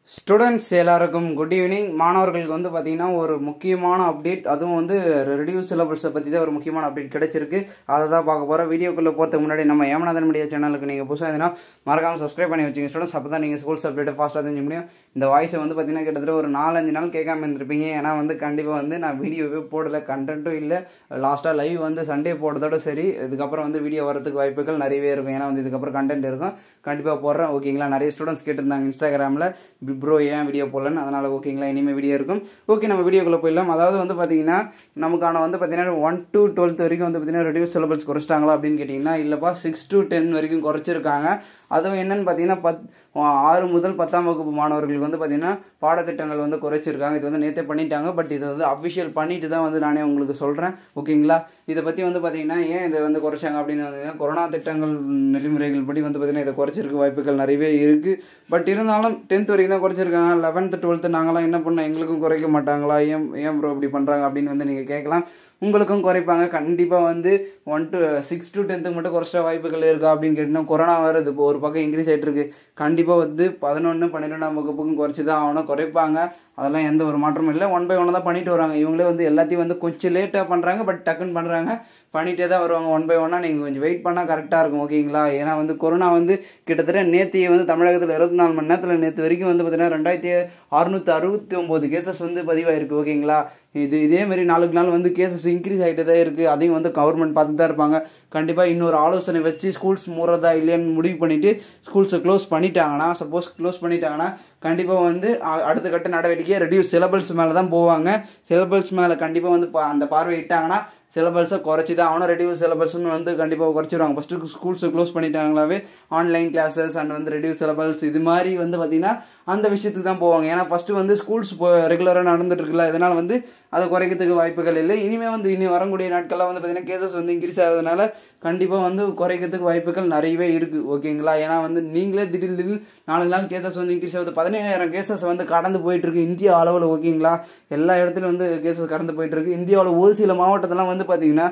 students எல்லாருக்கும் good evening மாணவர்களுக்கு வந்து பார்த்தீங்கன்னா ஒரு முக்கியமான அப்டேட் அதுவும் வந்து ரெடியூஸ் சிலபஸை பற்றி தான் ஒரு முக்கியமான அப்டேட் கிடைச்சிருக்கு அதை தான் பார்க்க போகிறோம் வீடியோக்குள்ளே போகிறதுக்கு முன்னாடி நம்ம ஏமநாதன் மீடியா சேனலுக்கு நீங்கள் புதுசாக இருந்தீங்கன்னா மறக்காமல் சப்ஸ்கிரைப் பண்ணி வச்சுங்க ஸ்டூடெண்ட்ஸ் அப்போ தான் நீங்கள் ஸ்கூல்ஸ் அப்டேட்டை ஃபாஸ்ட்டாக தெரிஞ்சு முடியும் இந்த வாய்ஸை வந்து பார்த்தீங்கன்னா கிட்டத்தட்ட ஒரு நாலஞ்சு நாள் கேட்காம இருந்திருப்பீங்க ஏன்னா வந்து கண்டிப்பாக வந்து நான் வீடியோவே போடல கண்டென்ட்டும் இல்லை லாஸ்ட்டாக லைவ் வந்து சண்டே போடுறதோட சரி இதுக்கப்புறம் வந்து வீடியோ வரதுக்கு வாய்ப்புகள் நிறையவே இருக்கும் ஏன்னா வந்து இதுக்கப்புறம் கண்டென்ட் இருக்கும் கண்டிப்பாக போடுறேன் ஓகேங்களா நிறைய ஸ்டூடெண்ட்ஸ் கேட்டிருந்தாங்க இன்ஸ்டாகிராமில் ப்ரோ ஏன் வீடியோ போடலன்னு அதனால் ஓகேங்களா இனிமேல் வீடியோ இருக்கும் ஓகே நம்ம வீடியோக்குள்ளே போயிடலாம் அதாவது வந்து பார்த்தீங்கன்னா நமக்கான வந்து பார்த்தீங்கன்னா ஒன் டு டுவெல்த் வரைக்கும் வந்து பார்த்தீங்கன்னா ரெடியூஸ் சிலபஸ் குறைச்சிட்டாங்களா அப்படின்னு கேட்டிங்கன்னா இல்லைப்பா சிக்ஸ் டு டென் வரைக்கும் குறைச்சிருக்காங்க அதுவும் என்னன்னு பார்த்தீங்கன்னா பத் ஆறு முதல் பத்தாம் வகுப்பு மாணவர்களுக்கு வந்து பார்த்தீங்கன்னா பாடத்திட்டங்கள் வந்து குறைச்சிருக்காங்க இது வந்து நேற்றே பண்ணிட்டாங்க பட் இது வந்து அஃபிஷியல் பண்ணிட்டு தான் வந்து நானே உங்களுக்கு சொல்கிறேன் ஓகேங்களா இதை பற்றி வந்து பார்த்தீங்கன்னா ஏன் இதை வந்து குறைச்சாங்க அப்படின்னு வந்து கொரோனா திட்டங்கள் நெறிமுறைகள் படி வந்து பார்த்தீங்கன்னா இதை குறைச்சிருக்க வாய்ப்புகள் நிறையவே இருக்குது பட் இருந்தாலும் டென்த் வரைக்கும் தான் குறைச்சிருக்காங்க லெவன்த்து டுவெல்த்து நாங்களாம் என்ன பண்ணோம் எங்களுக்கும் குறைக்க மாட்டாங்களா ஏன் ஏன் ப்ரோ இப்படி பண்ணுறாங்க அப்படின்னு வந்து நீங்கள் கேட்கலாம் உங்களுக்கும் குறைப்பாங்க கண்டிப்பாக வந்து ஒன் டு சிக்ஸ் டு டென்த்துக்கு மட்டும் குறைச்ச வாய்ப்புகள் இருக்கா அப்படின்னு கேட்டிங்கன்னா கொரோனா வருது இப்போ ஒரு பக்கம் இன்க்ரீஸ் ஆகிட்டு இருக்கு கண்டிப்பாக வந்து பதினொன்று பன்னிரெண்டாம் வகுப்புக்கும் குறைச்சி தான் ஆகணும் குறைப்பாங்க அதெல்லாம் எந்த ஒரு மாற்றமும் இல்லை ஒன் பை ஒன் தான் பண்ணிட்டு வராங்க இவங்களே வந்து எல்லாத்தையும் வந்து கொஞ்சம் லேட்டாக பண்ணுறாங்க பட் டக்குன்னு பண்ணுறாங்க பண்ணிகிட்டே தான் வருவாங்க ஒன் பை ஒன்னாக நீங்கள் கொஞ்சம் வெயிட் பண்ணால் கரெக்டாக இருக்கும் ஓகேங்களா ஏன்னா வந்து கொரோனா வந்து கிட்டத்தட்ட நேற்று வந்து தமிழகத்தில் இருபத்தி நாலு மணி நேரத்தில் நேற்று வரைக்கும் வந்து பார்த்தீங்கன்னா ரெண்டாயிரத்தி அறுநூற்றி அறுபத்தி ஒம்பது கேசஸ் வந்து பதிவாயிருக்கு ஓகேங்களா இது இதே மாதிரி நாளுக்கு நாள் வந்து கேசஸ் இன்க்ரீஸ் ஆகிட்டே தான் இருக்குது அதையும் வந்து கவர்மெண்ட் பார்த்து தான் இருப்பாங்க கண்டிப்பாக இன்னொரு ஆலோசனை வச்சு ஸ்கூல்ஸ் மூறதா இல்லையான்னு முடிவு பண்ணிவிட்டு ஸ்கூல்ஸை க்ளோஸ் பண்ணிட்டாங்கன்னா சப்போஸ் க்ளோஸ் பண்ணிட்டாங்கன்னா கண்டிப்பாக வந்து அடுத்த கட்ட நடவடிக்கை ரெடியூஸ் சிலபஸ் மேலே தான் போவாங்க சிலபஸ் மேலே கண்டிப்பாக வந்து அந்த பார்வையிட்டாங்கன்னா சிலபஸை குறைச்சி தான் அவனும் ரெடியூஸ் சிலபஸ்னு வந்து கண்டிப்பாக குறைச்சிடுவாங்க ஃபஸ்ட்டு ஸ்கூல்ஸை க்ளோஸ் பண்ணிட்டாங்களாவே ஆன்லைன் கிளாஸஸ் அண்ட் வந்து ரெடியூஸ் சிலபஸ் இது மாதிரி வந்து பார்த்திங்கன்னா அந்த விஷயத்துக்கு தான் போவாங்க ஏன்னா ஃபஸ்ட்டு வந்து ஸ்கூல்ஸ் இப்போ ரெகுலராக நடந்துட்டு இருக்குல்ல இதனால் வந்து அதை குறைக்கிறதுக்கு வாய்ப்புகள் இல்லை இனிமேல் வந்து இனி வரக்கூடிய நாட்களில் வந்து பார்த்திங்கன்னா கேசஸ் வந்து இன்க்ரீஸ் ஆகிறதுனால கண்டிப்பாக வந்து குறைக்கிறதுக்கு வாய்ப்புகள் நிறையவே இருக்குது ஓகேங்களா ஏன்னா வந்து நீங்களே திடீர் திடீர் நாலு நாள் கேசஸ் வந்து இன்க்ரீஸ் ஆகுது பதினேழாயிரம் கேசஸ் வந்து கடந்து போயிட்டுருக்கு இந்தியா அளவில் ஓகேங்களா எல்லா இடத்துலையும் வந்து கேசஸ் கடந்து போயிட்டுருக்கு இந்தியாவில் ஒரு சில மாவட்டத்தெல்லாம் வந்து பார்த்திங்கன்னா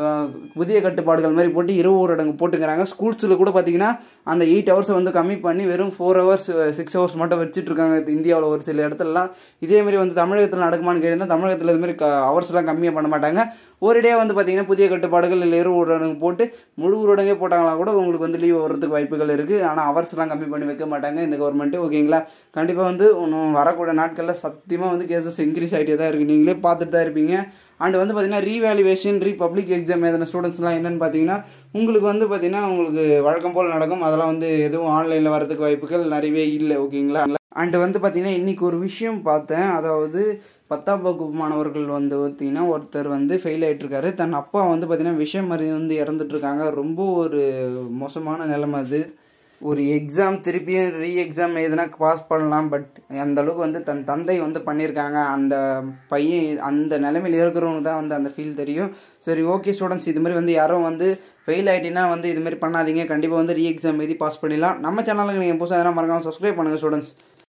புதிய கட்டுப்பாடுகள் மாதிரி போட்டு இருபது ஊரடங்கு போட்டுக்கிறாங்க ஸ்கூல்ஸில் கூட பார்த்தீங்கன்னா அந்த எயிட் ஹவர்ஸை வந்து கம்மி பண்ணி வெறும் ஃபோர் ஹவர்ஸ் சிக்ஸ் ஹவர்ஸ் மட்டும் வச்சுட்டு இருக்காங்க இந்தியாவில் ஒரு சில இடத்துலலாம் இதே மாதிரி வந்து தமிழகத்தில் நடக்குமான்னு கேட்டிங்கன்னா தமிழகத்தில் இதுமாதிரி க ஹவர்ஸ்லாம் கம்மியாக பண்ண மாட்டாங்க ஒரேடியாக வந்து பார்த்தீங்கன்னா புதிய கட்டுப்பாடுகள் இல்லை இரு ஊரடங்கு போட்டு முழு ஊரடங்கே போட்டாங்களா கூட உங்களுக்கு வந்து லீவ் வர்றதுக்கு வாய்ப்புகள் இருக்குது ஆனால் ஹவர்ஸ்லாம் கம்மி பண்ணி வைக்க மாட்டாங்க இந்த கவர்மெண்ட்டு ஓகேங்களா கண்டிப்பாக வந்து ஒன்றும் வரக்கூடிய நாட்களில் சத்தியமாக வந்து கேசஸ் இன்க்ரீஸ் ஆகிட்டே தான் இருக்குது நீங்களே பார்த்துட்டு தான் இருப்பீங்க அண்ட் வந்து பார்த்தீங்கன்னா ரீவேல்யூவேஷன் ரீ பப்ளிக் எக்ஸாம் எழுதின ஸ்டூடெண்ட்ஸ்லாம் என்னென்னு பார்த்தீங்கன்னா உங்களுக்கு வந்து பார்த்தீங்கன்னா உங்களுக்கு வழக்கம் போல் நடக்கும் அதெல்லாம் வந்து எதுவும் ஆன்லைனில் வரதுக்கு வாய்ப்புகள் நிறையவே இல்லை ஓகேங்களா அண்ட் வந்து பார்த்தீங்கன்னா இன்றைக்கி ஒரு விஷயம் பார்த்தேன் அதாவது பத்தாம் வகுப்பு மாணவர்கள் வந்து பார்த்தீங்கன்னா ஒருத்தர் வந்து ஃபெயில் ஆகிட்டுருக்காரு தன் அப்பா வந்து பார்த்தீங்கன்னா விஷயம் மாதிரி வந்து இறந்துட்டுருக்காங்க ரொம்ப ஒரு மோசமான நிலைமை அது ஒரு எக்ஸாம் திருப்பியும் ரீ எக்ஸாம் எதுனா பாஸ் பண்ணலாம் பட் அந்த அளவுக்கு வந்து தன் தந்தை வந்து பண்ணியிருக்காங்க அந்த பையன் அந்த நிலைமையில் இருக்கிறவங்க தான் வந்து அந்த ஃபீல் தெரியும் சரி ஓகே ஸ்டூடெண்ட்ஸ் இது மாதிரி வந்து யாரும் வந்து ஃபெயில் ஆகிட்டீங்கன்னா வந்து இது மாதிரி பண்ணாதீங்க கண்டிப்பாக வந்து ரீ எக்ஸாம் எழுதி பாஸ் பண்ணிடலாம் நம்ம சேனலுக்கு நீங்கள் புதுசாக எதனா மறக்காமல் சப்ஸ்கிரைப் பண்ணுங்கள் ஸ்டூடெண்ட்ஸ்